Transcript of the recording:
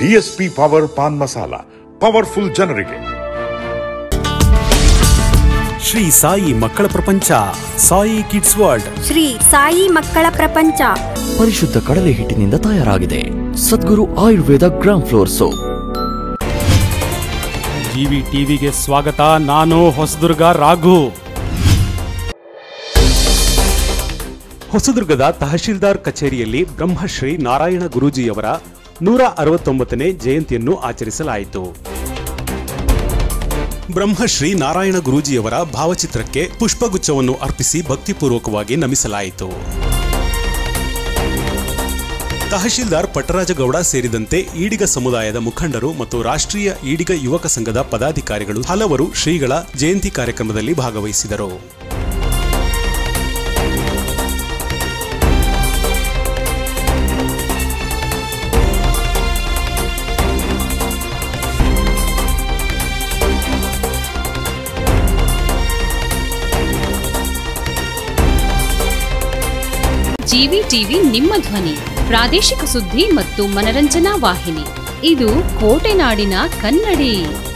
DSP power pan masala powerful ಜನರಿಗೆ ಶ್ರೀ ಸಾಯಿ ಮಕ್ಕಳ ಪ್ರಪಂಚ ಸಾಯಿ ಕಿಡ್ಸ್ ವರ್ಲ್ಡ್ ಶ್ರೀ ಸಾಯಿ ಮಕ್ಕಳ ಪ್ರಪಂಚ ಪರಿಶುದ್ಧ ಕಡಲೆ ಹಿಟ್ಟಿನಿಂದ ತಯಾರಾಗಿದೆ Sadguru Ayurveda gram flour soap GV ಟಿವಿಗೆ ಸ್ವಾಗತ ನಾನು ಹೊಸದುರ್ಗ ರಾಘು ಹೊಸದುರ್ಗದ ತಹಶೀಲ್ದಾರ್ ಕಚೇರಿಯಲ್ಲಿ ಬ್ರಹ್ಮಶ್ರೀ ನಾರಾಯಣ ಗುರೂಜಿಯವರ ನೂರ ಅರವತ್ತೊಂಬತ್ತನೇ ಜಯಂತಿಯನ್ನು ಆಚರಿಸಲಾಯಿತು ಬ್ರಹ್ಮಶ್ರೀ ನಾರಾಯಣ ಗುರೂಜಿಯವರ ಭಾವಚಿತ್ರಕ್ಕೆ ಪುಷ್ಪಗುಚ್ಛವನ್ನು ಅರ್ಪಿಸಿ ಭಕ್ತಿಪೂರ್ವಕವಾಗಿ ನಮಿಸಲಾಯಿತು ತಹಶೀಲ್ದಾರ್ ಪಟ್ಟರಾಜಗೌಡ ಸೇರಿದಂತೆ ಈಡಿಗ ಸಮುದಾಯದ ಮುಖಂಡರು ಮತ್ತು ರಾಷ್ಟ್ರೀಯ ಈಡಿಗ ಯುವಕ ಸಂಘದ ಪದಾಧಿಕಾರಿಗಳು ಹಲವರು ಶ್ರೀಗಳ ಜಯಂತಿ ಕಾರ್ಯಕ್ರಮದಲ್ಲಿ ಭಾಗವಹಿಸಿದರು ಜಿವಿ ಟಿವಿ ನಿಮ್ಮ ಧ್ವನಿ ಪ್ರಾದೇಶಿಕ ಸುದ್ದಿ ಮತ್ತು ಮನರಂಜನಾ ವಾಹಿನಿ ಇದು ಕೋಟೆನಾಡಿನ ಕನ್ನಡಿ